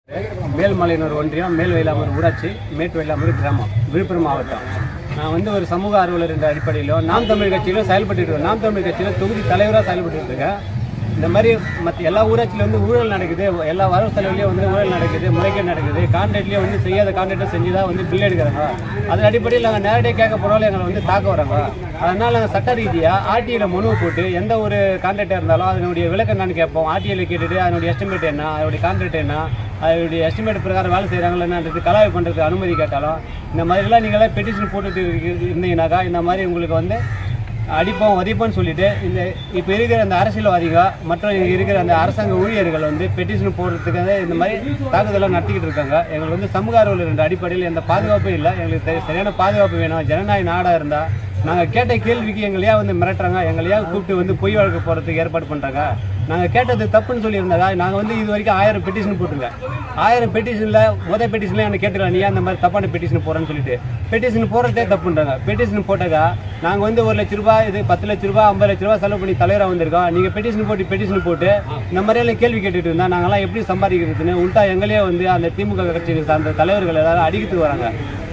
மேல்மலையனூர் ஒன்றியம் மேல்வயலாமூர் ஊராட்சி மேட்டுவயலாமூர் கிராமம் விழுப்புரம் மாவட்டம் நான் வந்து ஒரு சமூக ஆர்வலர் என்ற அடிப்படையிலும் நாம் தமிழ் கட்சியிலும் செயல்பட்டு இருக்கேன் நாம் தமிழ் கட்சியில் தொகுதி தலைவராக செயல்பட்டு இருக்கேன் இந்த மாதிரி மற்ற எல்லா ஊராட்சியிலும் வந்து ஊழல் நடக்குது எல்லா வரவு செலவுலையும் வந்து ஊழல் நடக்குது முறைகேடு நடக்குது கான்ட்ராக்ட்லேயும் வந்து செய்யாத கான்ட்ராக்டை செஞ்சு தான் வந்து பில் எடுக்கிறாங்க அதன் அடிப்படையில் நாங்கள் நேரடியாக கேட்க போனாலும் எங்களை வந்து தாக்க வராங்க அதனால் நாங்கள் சட்ட ரீதியாக ஆர்டிஐயில் மனு போட்டு எந்த ஒரு கான்ட்ராக்டாக இருந்தாலும் அதனுடைய விளக்கம் என்னன்னு கேட்போம் ஆர்டிஐயில் கேட்டுட்டு அதனுடைய எஸ்டிமேட் என்ன அதனுடைய கான்ட்ராக்ட் என்ன அதனுடைய எஸ்டிமேட் பிரகாரம் வேலை செய்கிறாங்களேன்றது கலாய்வு பண்ணுறதுக்கு அனுமதி கேட்டாலும் இந்த மாதிரிலாம் நீங்களே பெட்டிஷன் போட்டுட்டு இருக்கு- இருந்தீங்கன்னாக்கா இந்த மாதிரி உங்களுக்கு வந்து அடிப்போம் வதிப்போம்னு சொல்லிட்டு இந்த இப்போ இருக்கிற அந்த அரசியல்வாதிக மற்றும் இங்க இருக்கிற அந்த அரசாங்க ஊழியர்கள் வந்து பெட்டிஷன் போடுறதுக்காக இந்த மாதிரி தாக்குதலாம் நடத்திக்கிட்டு இருக்காங்க எங்களுக்கு வந்து சமூக ஆர்வலர் என்ற அடிப்படையில் எந்த பாதுகாப்பும் இல்லை எங்களுக்கு தெ- சரியான பாதுகாப்பு வேணும் ஜனநாயக நாடாக இருந்தால் நாங்கள் கேட்ட கேள்விக்கு எங்களையா வந்து மிரட்டுறாங்க எங்களையா கூப்பிட்டு வந்து பொய் வழக்கு போகிறதுக்கு ஏற்பாடு பண்ணுறாங்க நாங்கள் கேட்டது தப்புன்னு சொல்லியிருந்ததா நாங்கள் வந்து இது வரைக்கும் ஆயிரம் பெட்டிஷன் போட்டுங்க ஆயிரம் பெட்டிஷனில் முத பெட்டிஷனில் எனக்கு கேட்டுக்கலாம் நீ ஏன் அந்த மாதிரி தப்பான பெட்டிஷன் போகிறேன்னு சொல்லிட்டு பெட்டிஷன் போடுறதே தப்புன்றாங்க பெட்டிஷன் போட்டாக்கா நாங்கள் வந்து ஒரு லட்ச ரூபாய் இது பத்து லட்ச ரூபாய் ஐம்பது லட்ச ரூபாய் செலவு பண்ணி தலைவராக வந்திருக்கோம் நீங்கள் பெட்டிஷன் போட்டு பெட்டிஷன் போட்டு இந்த மாதிரியெல்லாம் கேள்வி கேட்டுட்டு இருந்தால் நாங்களாம் எப்படி சம்பாதிக்கிறதுன்னு உள்டா எங்களையே வந்து அந்த திமுக கட்சியை சார்ந்த தலைவர்கள் எல்லாரும் அடிக்கிறதுக்கு வராங்க